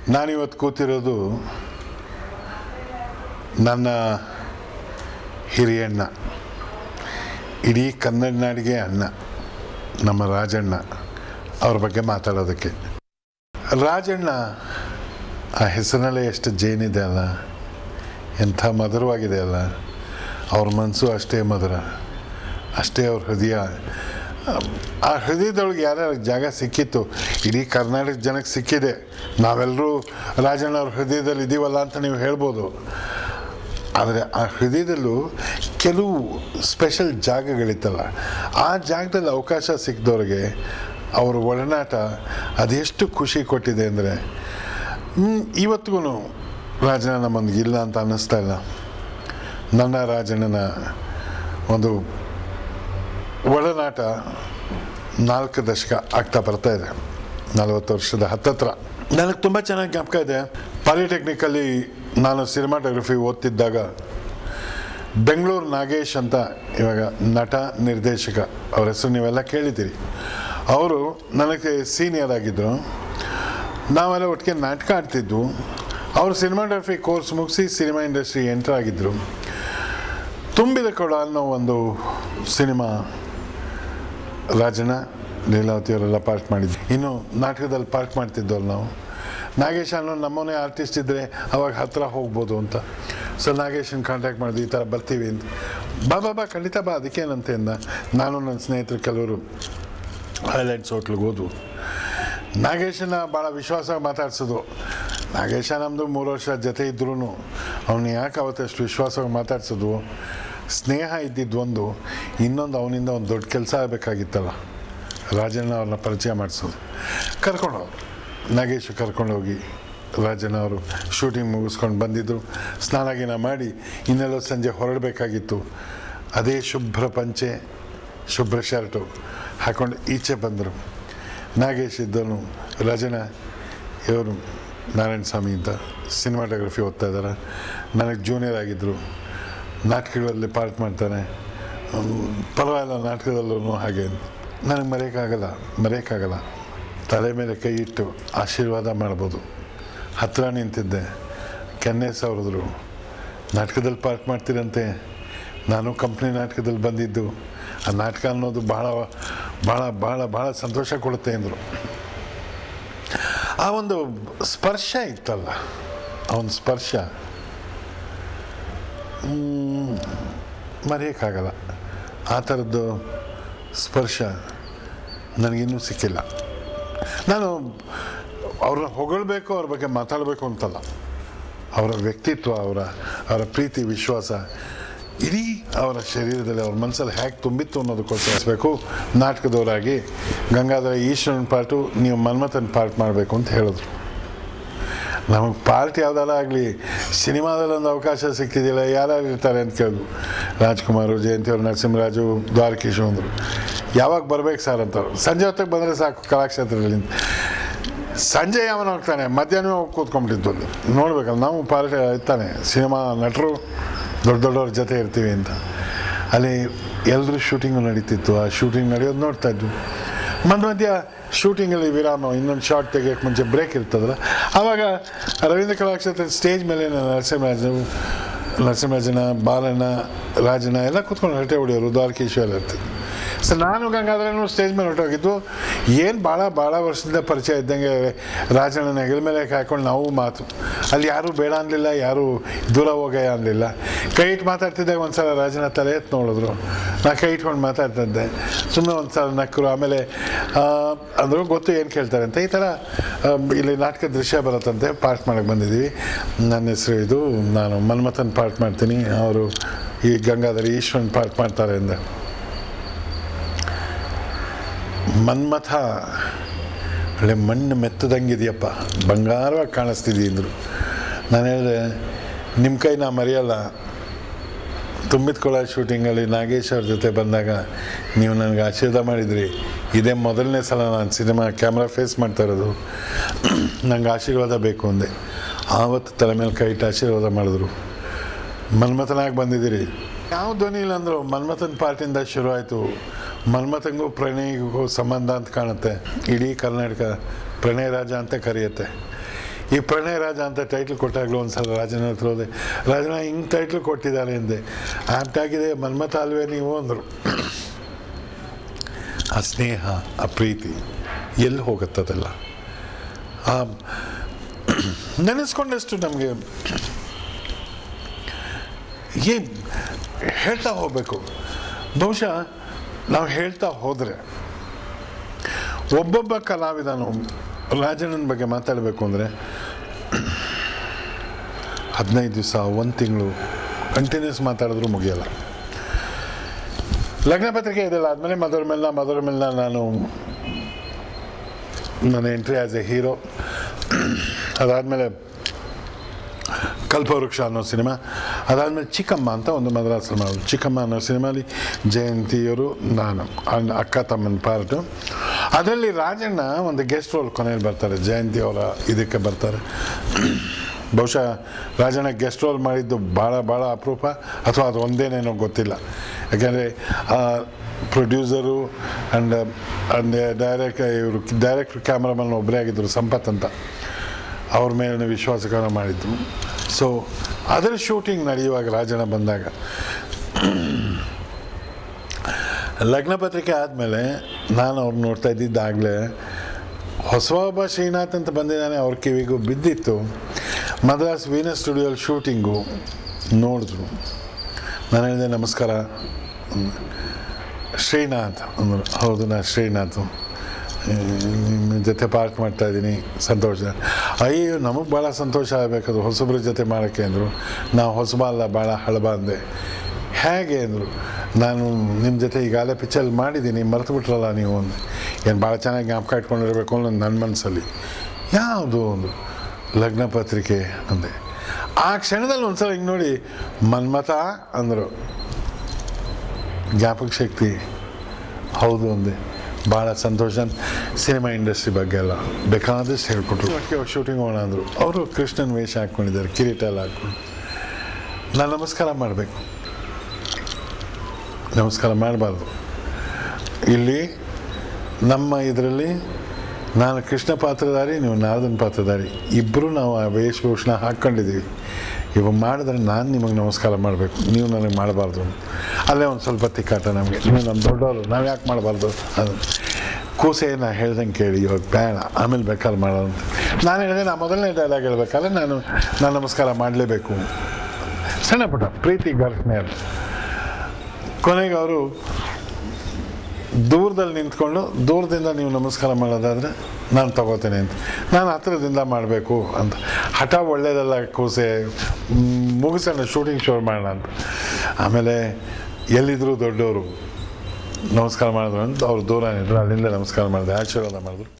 ನಾನಿವತ್ತು ಕೂತಿರೋದು ನನ್ನ ಹಿರಿಯಣ್ಣ ಇಡೀ ಕನ್ನಡ ನಾಡಿಗೆ ಅಣ್ಣ ನಮ್ಮ ರಾಜಣ್ಣ ಅವ್ರ ಬಗ್ಗೆ ಮಾತಾಡೋದಕ್ಕೆ ರಾಜಣ್ಣ ಆ ಹೆಸರಿನಲ್ಲೇ ಎಷ್ಟು ಜೇನಿದೆ ಅಲ್ಲ ಎಂಥ ಮಧುರವಾಗಿದೆ ಅಲ್ಲ ಅವ್ರ ಮನಸ್ಸು ಅಷ್ಟೇ ಮಧುರ ಅಷ್ಟೇ ಅವ್ರ ಹೃದಯ ಆ ಹೃದಯದೊಳಗೆ ಯಾರ್ಯಾರ ಜಾಗ ಸಿಕ್ಕಿತ್ತು ಇಡೀ ಕರ್ನಾಟಕ ಜನಕ್ಕೆ ಸಿಕ್ಕಿದೆ ನಾವೆಲ್ಲರೂ ರಾಜಣ್ಣ ಅವ್ರ ಹೃದಯದಲ್ಲಿ ಇದ್ದೀವಲ್ಲ ಅಂತ ನೀವು ಹೇಳ್ಬೋದು ಆದರೆ ಆ ಹೃದಯದಲ್ಲೂ ಕೆಲವು ಸ್ಪೆಷಲ್ ಜಾಗಗಳಿತ್ತಲ್ಲ ಆ ಜಾಗದಲ್ಲಿ ಅವಕಾಶ ಸಿಕ್ಕಿದವ್ರಿಗೆ ಅವ್ರ ಒಡನಾಟ ಅದೆಷ್ಟು ಖುಷಿ ಕೊಟ್ಟಿದೆ ಅಂದರೆ ಇವತ್ತಿಗೂ ರಾಜಣ್ಣ ನಮ್ಮೊಂದಿಗೆ ಇಲ್ಲ ಅಂತ ಅನ್ನಿಸ್ತಾ ಇಲ್ಲ ನನ್ನ ರಾಜಣ್ಣನ ಒಂದು ಒಡನಾಟ ನಾಲ್ಕು ದಶಕ ಆಗ್ತಾ ಬರ್ತಾ ಇದೆ ನಲವತ್ತು ವರ್ಷದ ಹತ್ತತ್ರ ನನಗೆ ತುಂಬ ಚೆನ್ನಾಗಿ ಜ್ಞಾಪಕ ಇದೆ ಪಾಲಿಟೆಕ್ನಿಕಲ್ಲಿ ನಾನು ಸಿನಿಮಾಟೋಗ್ರಫಿ ಓದ್ತಿದ್ದಾಗ ಬೆಂಗಳೂರು ನಾಗೇಶ್ ಅಂತ ಇವಾಗ ನಟ ನಿರ್ದೇಶಕ ಅವ್ರ ಹೆಸರು ನೀವೆಲ್ಲ ಕೇಳಿದ್ದೀರಿ ಅವರು ನನಗೆ ಸೀನಿಯರ್ ಆಗಿದ್ದರು ನಾವೆಲ್ಲ ಒಟ್ಟಿಗೆ ನಾಟಕ ಆಡ್ತಿದ್ವು ಅವರು ಸಿನಿಮಾಟೋಗ್ರಫಿ ಕೋರ್ಸ್ ಮುಗಿಸಿ ಸಿನಿಮಾ ಇಂಡಸ್ಟ್ರಿ ಎಂಟರ್ ಆಗಿದ್ದರು ತುಂಬಿದ ಕೊಡ ಅನ್ನೋ ಒಂದು ಸಿನಿಮಾ ರಾಜಣ್ಣ ಲೀಲಾವತಿ ಅವರೆಲ್ಲ ಪಾರ್ಟ್ ಮಾಡಿದ್ವಿ ಇನ್ನು ನಾಟಕದಲ್ಲಿ ಪಾರ್ಟ್ ಮಾಡ್ತಿದ್ದವ್ರು ನಾವು ನಾಗೇಶ್ ಅನ್ನೋ ನಮ್ಮನೆ ಆರ್ಟಿಸ್ಟ್ ಇದ್ದರೆ ಅವಾಗ ಹತ್ತಿರ ಹೋಗ್ಬೋದು ಅಂತ ಸೊ ನಾಗೇಶನ್ ಕಾಂಟ್ಯಾಕ್ಟ್ ಮಾಡಿದ್ವಿ ಈ ಥರ ಬರ್ತೀವಿ ಅಂತ ಬಾ ಬಾ ಬಾ ಖಂಡಿತ ಬಾ ಅದಕ್ಕೇನಂತೆ ಅಂದ ನಾನು ನನ್ನ ಸ್ನೇಹಿತರು ಕೆಲವರು ಹೈಲೈಟ್ಸ್ ಹೋಟ್ಲಿಗೆ ಹೋದ್ವು ನಾಗೇಶನ ಭಾಳ ವಿಶ್ವಾಸ ಮಾತಾಡ್ಸೋದು ನಾಗೇಶ ನಮ್ಮದು ಮೂರು ವರ್ಷ ಜೊತೆ ಇದ್ರೂ ಅವನು ಯಾಕೆ ಅವತ್ತಷ್ಟು ವಿಶ್ವಾಸವಾಗಿ ಮಾತಾಡ್ಸೋದು ಸ್ನೇಹ ಇದ್ದಿದ್ದು ಒಂದು ಇನ್ನೊಂದು ಅವನಿಂದ ಒಂದು ದೊಡ್ಡ ಕೆಲಸ ಆಗಬೇಕಾಗಿತ್ತಲ್ಲ ರಾಜಣ್ಣ ಅವ್ರನ್ನ ಪರಿಚಯ ಮಾಡಿಸೋದು ಕರ್ಕೊಂಡು ಹೋದ್ರು ನಾಗೇಶ್ ಕರ್ಕೊಂಡೋಗಿ ರಾಜಣ್ಣ ಅವರು ಶೂಟಿಂಗ್ ಮುಗಿಸ್ಕೊಂಡು ಬಂದಿದ್ದರು ಸ್ನಾನ ಗೀನ ಮಾಡಿ ಇನ್ನೆಲ್ಲೋ ಸಂಜೆ ಹೊರಡಬೇಕಾಗಿತ್ತು ಅದೇ ಶುಭ್ರ ಪಂಚೆ ಶುಭ್ರ ಶರ್ಟು ಹಾಕೊಂಡು ಈಚೆ ಬಂದರು ನಾಗೇಶ್ ಇದ್ದವನು ರಾಜಣ್ಣ ಇವರು ನಾರಾಯಣ ಸ್ವಾಮಿ ಅಂತ ಸಿನಿಮಾಟೋಗ್ರಫಿ ಓದ್ತಾ ಇದ್ದಾರೆ ನನಗೆ ಜೂನಿಯರ್ ಆಗಿದ್ದರು ನಾಟಕಗಳಲ್ಲಿ ಪಾರ್ಟ್ ಮಾಡ್ತಾನೆ ಅವ್ನು ಪರವಾಗಿಲ್ಲ ನಾಟಕದಲ್ಲೂ ಹಾಗೆ ನನಗೆ ಮರೆಯೋಕ್ಕಾಗಲ್ಲ ಮರೆಯೋಕ್ಕಾಗಲ್ಲ ತಲೆ ಮೇಲೆ ಕೈ ಇಟ್ಟು ಆಶೀರ್ವಾದ ಮಾಡ್ಬೋದು ಹತ್ತಿರ ನಿಂತಿದ್ದೆ ಕೆನ್ನೆ ಸವರಿದ್ರು ನಾಟಕದಲ್ಲಿ ಪಾರ್ಟ್ ಮಾಡ್ತೀರಂತೆ ನಾನು ಕಂಪ್ನಿ ನಾಟಕದಲ್ಲಿ ಬಂದಿದ್ದು ಆ ನಾಟಕ ಅನ್ನೋದು ಭಾಳ ಭಾಳ ಭಾಳ ಭಾಳ ಸಂತೋಷ ಕೊಡುತ್ತೆ ಅಂದರು ಆ ಒಂದು ಸ್ಪರ್ಶ ಇತ್ತಲ್ಲ ಆ ಒಂದು ಸ್ಪರ್ಶ ಮ್, ಮರೆಯೋಕ್ಕಾಗಲ್ಲ ಆ ಥರದ್ದು ಸ್ಪರ್ಶ ನನಗಿನ್ನೂ ಸಿಕ್ಕಿಲ್ಲ ನಾನು ಅವ್ರನ್ನ ಹೊಗಳ್ಬೇಕು ಅವ್ರ ಬಗ್ಗೆ ಮಾತಾಡಬೇಕು ಅಂತಲ್ಲ ಅವರ ವ್ಯಕ್ತಿತ್ವ ಅವರ ಅವರ ಪ್ರೀತಿ ವಿಶ್ವಾಸ ಇಡೀ ಅವರ ಶರೀರದಲ್ಲಿ ಅವ್ರ ಮನಸ್ಸಲ್ಲಿ ಹೇಗೆ ತುಂಬಿತ್ತು ಅನ್ನೋದಕ್ಕೋಸ್ಕರಿಸಬೇಕು ನಾಟಕದವರಾಗಿ ಗಂಗಾಧರ ಈಶ್ವರನ ಪಾರ್ಟು ನೀವು ಮನ್ಮಥನ ಪಾರ್ಟ್ ಮಾಡಬೇಕು ಅಂತ ಹೇಳಿದ್ರು ನಮಗೆ ಪಾರ್ಟ್ ಯಾವ್ದಾರ ಆಗಲಿ ಸಿನಿಮಾದಲ್ಲಿ ಒಂದು ಅವಕಾಶ ಸಿಗ್ತಿದ್ದಿಲ್ಲ ಯಾರ್ಯಾರು ಇರ್ತಾರೆ ಅಂತ ಕೇಳಿದ್ರು ರಾಜ್ಕುಮಾರು ಜಯಂತಿಯವರು ನರಸಿಂಹರಾಜು ದ್ವಾರಕೀಶು ಅಂದರು ಯಾವಾಗ ಬರ್ಬೇಕು ಸರ್ ಅಂತವ್ರು ಸಂಜೆ ಹೊತ್ತಿಗೆ ಬಂದರೆ ಸಾಕು ಕಲಾಕ್ಷೇತ್ರದಲ್ಲಿ ಸಂಜೆ ಯಾವನ ಹೋಗ್ತಾನೆ ಮಧ್ಯಾಹ್ನ ಹೋಗಿ ಕೂತ್ಕೊಂಡ್ಬಿಟ್ಟಿದ್ದು ಅಲ್ಲಿ ನೋಡ್ಬೇಕಲ್ಲ ನಾವು ಪಾರ್ಟಿ ಇರ್ತಾನೆ ಸಿನಿಮಾ ನಟರು ದೊಡ್ಡ ದೊಡ್ಡವ್ರ ಜೊತೆ ಇರ್ತೀವಿ ಅಂತ ಅಲ್ಲಿ ಎಲ್ಲರೂ ಶೂಟಿಂಗು ನಡೀತಿತ್ತು ಆ ಶೂಟಿಂಗ್ ನಡೆಯೋದು ನೋಡ್ತಾ ಇದ್ವು ಮಧ್ಯ ಮಧ್ಯ ಶೂಟಿಂಗಲ್ಲಿ ವಿರಾಮ ಇನ್ನೊಂದು ಶಾರ್ಟ್ ತೆಗಿಯೋಕ್ಕೆ ಮುಂಚೆ ಬ್ರೇಕ್ ಇರ್ತದಲ್ಲ ಆವಾಗ ರವೀಂದ್ರ ಕಲಾಕ್ಷೇತ್ರ ಸ್ಟೇಜ್ ಮೇಲೆ ನರಸಿಂಹರಾಜು ನರಸಿಂಹರಾಜನ ಬಾಲಣ್ಣ ರಾಜನ ಎಲ್ಲ ಕೂತ್ಕೊಂಡು ಹರಟೆ ಹೊಡೆಯೋರು ದ್ವಾರಕೀಶು ಎಲ್ಲ ಇರ್ತಿದ್ರು ಸೊ ನಾನು ಗಂಗಾಧರನು ಸ್ಟೇಜ್ ಮೇಲೆ ಹೊರಟೋಗಿದ್ದು ಏನು ಭಾಳ ಭಾಳ ವರ್ಷದಿಂದ ಪರಿಚಯ ಇದ್ದಂಗೆ ರಾಜಣ್ಣನ ಹೆಗಲ ಮೇಲೆ ಹಾಕೊಂಡು ನಾವು ಮಾತು ಅಲ್ಲಿ ಯಾರೂ ಬೇಡ ಅನ್ನಲಿಲ್ಲ ಯಾರೂ ದೂರ ಹೋಗಯ್ಯ ಅನ್ನಲಿಲ್ಲ ಕೈ ಇಟ್ಟು ಮಾತಾಡ್ತಿದ್ದಾಗ ಒಂದು ಸಲ ರಾಜನ ತಲೆ ಎತ್ತು ನೋಡಿದ್ರು ನಾ ಕೈ ಇಟ್ಕೊಂಡು ಮಾತಾಡ್ತಿದ್ದೆ ಸುಮ್ಮನೆ ಒಂದು ಸಲ ನಕ್ಕರು ಆಮೇಲೆ ಆ, ಅಂದರು ಗೊತ್ತು ಏನು ಕೇಳ್ತಾರೆ ಅಂತ ಈ ಥರ ಆ, ಇಲ್ಲಿ ನಾಟಕ ದೃಶ್ಯ ಬರುತ್ತಂತೆ ಪಾರ್ಟ್ ಮಾಡೋಕ್ಕೆ ಬಂದಿದ್ದೀವಿ ನನ್ನ ಹೆಸರು ಇದು ನಾನು ಮನ್ಮಥನ್ ಪಾರ್ಟ್ ಮಾಡ್ತೀನಿ ಅವರು ಈ ಗಂಗಾಧರ ಈಶ್ವರನ್ ಪಾರ್ಟ್ ಮಾಡ್ತಾರೆ ಅಂದೆ ಮನ್ಮಥ ಒಳ್ಳೆ ಮಣ್ಣು ಮೆತ್ತದಂಗಿದೆಯಪ್ಪ ಬಂಗಾರವಾಗಿ ಕಾಣಿಸ್ತಿದ್ದಿ ಅಂದರು ನಾನು ಹೇಳಿದೆ ನಿಮ್ಮ ಕೈ ನಾ ಮರೆಯಲ್ಲ ತುಂಬಿದ್ಕೊಳ ಶೂಟಿಂಗಲ್ಲಿ ನಾಗೇಶ್ ಅವ್ರ ಜೊತೆ ಬಂದಾಗ ನೀವು ನನಗೆ ಆಶೀರ್ವಾದ ಮಾಡಿದ್ರಿ ಇದೇ ಮೊದಲನೇ ಸಲ ನಾನು ಸಿನಿಮಾ ಕ್ಯಾಮ್ರಾ ಫೇಸ್ ಮಾಡ್ತಾ ಇರೋದು ನಂಗೆ ಆಶೀರ್ವಾದ ಬೇಕು ಅಂದೆ ಆವತ್ತು ತಲೆ ಮೇಲೆ ಕೈ ಇಟ್ಟು ಆಶೀರ್ವಾದ ಮಾಡಿದ್ರು ಮನ್ಮಥನಾಗಿ ಬಂದಿದ್ದೀರಿ ಯಾವ ಧ್ವನಿ ಇಲ್ಲ ಅಂದರು ಮನ್ಮಥನ್ ಪಾರ್ಟಿಂದ ಶುರು ಆಯಿತು ಮನ್ಮಥಂಗೂ ಪ್ರಣಯಿಗೂ ಸಂಬಂಧ ಅಂತ ಕಾಣುತ್ತೆ ಇಡೀ ಕರ್ನಾಟಕ ಪ್ರಣಯ ರಾಜ ಅಂತ ಕರೆಯುತ್ತೆ ಈ ಪ್ರಣಯ ರಾಜ ಅಂತ ಟೈಟ್ಲ್ ಕೊಟ್ಟಾಗಲೂ ಒಂದ್ಸಲ ರಾಜನ ಹತ್ರ ಹೋದೆ ರಾಜನ ಹಿಂಗೆ ಟೈಟ್ಲ್ ಕೊಟ್ಟಿದ್ದಾರೆ ಎಂದೆ ಆಪ್ಟಾಗಿದೆ ಮನ್ಮಥ ಅಲ್ವೇ ನೀವು ಅಂದರು ಆ ಸ್ನೇಹ ಆ ಪ್ರೀತಿ ಎಲ್ಲಿ ಹೋಗುತ್ತದೆಲ್ಲ ಆ ನೆನೆಸ್ಕೊಂಡಷ್ಟು ನಮಗೆ ಏನು ಹೇಳ್ತಾ ಹೋಗಬೇಕು ಬಹುಶಃ ನಾವು ಹೇಳ್ತಾ ಹೋದರೆ ಒಬ್ಬೊಬ್ಬ ಕಲಾವಿದನು ರಾಜಣ್ಣನ ಬಗ್ಗೆ ಮಾತಾಡಬೇಕು ಅಂದರೆ ಹದಿನೈದು ದಿವಸ ಒಂದು ತಿಂಗಳು ಕಂಟಿನ್ಯೂಸ್ ಮಾತಾಡಿದ್ರೂ ಮುಗಿಯಲ್ಲ ಲಗ್ನ ಪತ್ರಿಕೆ ಇದೆಲ್ಲ ಆದಮೇಲೆ ಮಧುರ ಮೆಲ್ನ ಮಧುರ ಮೆಲ್ನ ನಾನು ನನ್ನ ಎಂಟ್ರಿ ಆ್ಯಸ್ ಎ ಹೀರೋ ಅದಾದಮೇಲೆ ಕಲ್ಪವೃಕ್ಷ ಅನ್ನೋ ಸಿನಿಮಾ ಅದಾದಮೇಲೆ ಚಿಕ್ಕಮ್ಮ ಅಂತ ಒಂದು ಮದ್ರಾಸ್ ಸಿನಿಮಾ ಚಿಕ್ಕಮ್ಮ ಅನ್ನೋ ಸಿನಿಮಾಲಿ ಜಯಂತಿಯವರು ನಾನು ಅಣ್ಣ ಅಕ್ಕ ತಮ್ಮನ ಪಾರ್ಟು ಅದರಲ್ಲಿ ರಾಜಣ್ಣ ಒಂದು ಗೆಸ್ಟ್ ರೋಲ್ ಕೊನೆಯಲ್ಲಿ ಬರ್ತಾರೆ ಜಯಂತಿ ಅವರ ಇದಕ್ಕೆ ಬರ್ತಾರೆ ಬಹುಶಃ ರಾಜಣ್ಣ ಗೆಸ್ಟ್ ರೋಲ್ ಮಾಡಿದ್ದು ಭಾಳ ಭಾಳ ಅಪರೂಪ ಅಥವಾ ಅದು ಒಂದೇನೇನೋ ಗೊತ್ತಿಲ್ಲ ಯಾಕೆಂದರೆ ಪ್ರೊಡ್ಯೂಸರು ಆ್ಯಂಡ್ ಅಂಡ್ ಡೈರೆಕ್ಟ್ ಇವರು ಡೈರೆಕ್ಟ್ರ್ ಕ್ಯಾಮ್ರಾಮನ್ ಒಬ್ಬರೇ ಆಗಿದ್ದರು ಸಂಪತ್ ಅಂತ ಅವ್ರ ಮೇಲಿನ ವಿಶ್ವಾಸಕರ ಮಾಡಿದ್ದು ಸೊ ಅದರ ಶೂಟಿಂಗ್ ನಡೆಯುವಾಗ ರಾಜಣ್ಣ ಬಂದಾಗ ಲಗ್ನ ಪತ್ರಿಕೆ ಆದಮೇಲೆ ನಾನು ಅವ್ರು ನೋಡ್ತಾ ಇದ್ದಿದ್ದಾಗಲೇ ಹೊಸಬ ಶ್ರೀನಾಥ್ ಅಂತ ಬಂದಿದ್ದಾನೆ ಅವ್ರ ಕಿವಿಗೂ ಬಿದ್ದಿತ್ತು ಮದ್ರಾಸ್ ವೀನಸ್ ಸ್ಟುಡಿಯೋಲ್ಲಿ ಶೂಟಿಂಗು ನೋಡಿದ್ರು ನಾನು ಹೇಳಿದೆ ನಮಸ್ಕಾರ ಅಂದೆ. ಶ್ರೀನಾಥ್ ಅಂದರು ಹೌದು ನಾ ಶ್ರೀನಾಥ್ ನಿಮ್ಮ ಜೊತೆ ಪಾರ್ಕ್ ಮಾಡ್ತಾ ಇದ್ದೀನಿ ಸಂತೋಷ ಅಯ್ಯೋ ನಮಗೆ ಭಾಳ ಸಂತೋಷ ಆಗಬೇಕದು ಹೊಸಬ್ರ ಜೊತೆ ಮಾಡೋಕ್ಕೆ ಅಂದರು ನಾವು ಹೊಸಬ ಅಲ್ಲ ಭಾಳ ಹಳಬ ಅಂದೆ ಹೇಗೆ ಅಂದರು ನಾನು ನಿಮ್ಮ ಜೊತೆ ಈಗಾಗಲೇ ಪಿಕ್ಚರ್ ಮಾಡಿದ್ದೀನಿ ಮರೆತು ಬಿಟ್ರಲ್ಲ ನೀವು ಅಂದೆ ಏನು ಭಾಳ ಚೆನ್ನಾಗಿ ಜ್ಞಾಪಕ ಇಟ್ಕೊಂಡಿರಬೇಕು ಅನ್ನೋದು ನನ್ನ ಮನಸ್ಸಲ್ಲಿ ಯಾವುದು ಒಂದು ಲಗ್ನ ಪತ್ರಿಕೆ ಅಂದೆ ಆ ಕ್ಷಣದಲ್ಲಿ ಒಂದ್ಸಲ ಹಿಂಗೆ ನೋಡಿ ಮನ್ಮತ ಅಂದರು ಜ್ಞಾಪಕ ಶಕ್ತಿ ಹೌದು ಅಂದೆ ಭಾಳ ಸಂತೋಷ ಅಂತ ಸಿನಿಮಾ ಇಂಡಸ್ಟ್ರಿ ಬಗ್ಗೆ ಎಲ್ಲ ಬೇಕಾದಷ್ಟು ಹೇಳ್ಕೊಟ್ರು ಒಟ್ಟಿಗೆ ಶೂಟಿಂಗ್ ಹೋಗೋಣ ಅಂದರು ಅವರು ಕೃಷ್ಣನ್ ವೇಷ ಹಾಕ್ಕೊಂಡಿದ್ದಾರೆ ಕಿರೀಟ ಎಲ್ಲ ಹಾಕ್ಕೊಂಡು ನಾನು ನಮಸ್ಕಾರ ಮಾಡಬೇಕು ನಮಸ್ಕಾರ ಮಾಡಬಾರ್ದು ಇಲ್ಲಿ ನಮ್ಮ ಇದರಲ್ಲಿ ನಾನು ಕೃಷ್ಣ ಪಾತ್ರಧಾರಿ ನೀವು ನಾರದನ್ ಪಾತ್ರಧಾರಿ ಇಬ್ಬರು ನಾವು ಆ ವೇಷಭೂಷಣ ಹಾಕ್ಕೊಂಡಿದ್ದೀವಿ ಇವಾಗ ಮಾಡಿದ್ರೆ ನಾನು ನಿಮಗೆ ನಮಸ್ಕಾರ ಮಾಡಬೇಕು ನೀವು ನನಗೆ ಮಾಡಬಾರ್ದು ಅಲ್ಲೇ ಒಂದು ಸ್ವಲ್ಪ ತಿಕ್ಕಾಟ ನಮಗೆ ನೀವು ನಮ್ಮ ದೊಡ್ಡವರು ನಾವು ಯಾಕೆ ಮಾಡಬಾರ್ದು ಅದು ಕೂಸೆ ನಾ ಹೇಳ್ದಂಗೆ ಕೇಳಿ ಇವಾಗ ಬೇಡ ಆಮೇಲೆ ಬೇಕಾದ್ರೆ ಮಾಡೋದು ಅಂತ ನಾನು ಹೇಳಿದೆ ನಾ ಮೊದಲನೇ ಡೈಲಾಗ್ ಹೇಳ್ಬೇಕಾದ್ರೆ ನಾನು ನಾನು ನಮಸ್ಕಾರ ಮಾಡಲೇಬೇಕು ಸಣ್ಣ ಪುಟ್ಟ ಪ್ರೀತಿ ಘರ್ಷಣೆ ಅದು ಕೊನೆಗೆ ಅವರು ದೂರದಲ್ಲಿ ನಿಂತ್ಕೊಂಡು ದೂರದಿಂದ ನೀವು ನಮಸ್ಕಾರ ಮಾಡೋದಾದರೆ ನಾನು ತಗೋತೇನೆ ಅಂತ ನಾನು ಹತ್ತಿರದಿಂದ ಮಾಡಬೇಕು ಅಂತ ಹಠ ಒಳ್ಳೇದಲ್ಲ ಕೂಸೆ ಮ್, ಮುಗಿಸೋಣ ಶೂಟಿಂಗ್ ಶೋರ್ ಮಾಡೋಣ ಅಂತ ಆಮೇಲೆ ಎಲ್ಲಿದ್ದರೂ ದೊಡ್ಡವರು ನಮಸ್ಕಾರ ಮಾಡಿದ್ರು ಅಂತ ಅವ್ರು ದೂರ ನಿಂತರು ಅಲ್ಲಿಂದ ನಮಸ್ಕಾರ ಮಾಡಿದೆ ಆಶೀರ್ವಾದ ಮಾಡಿದ್ರು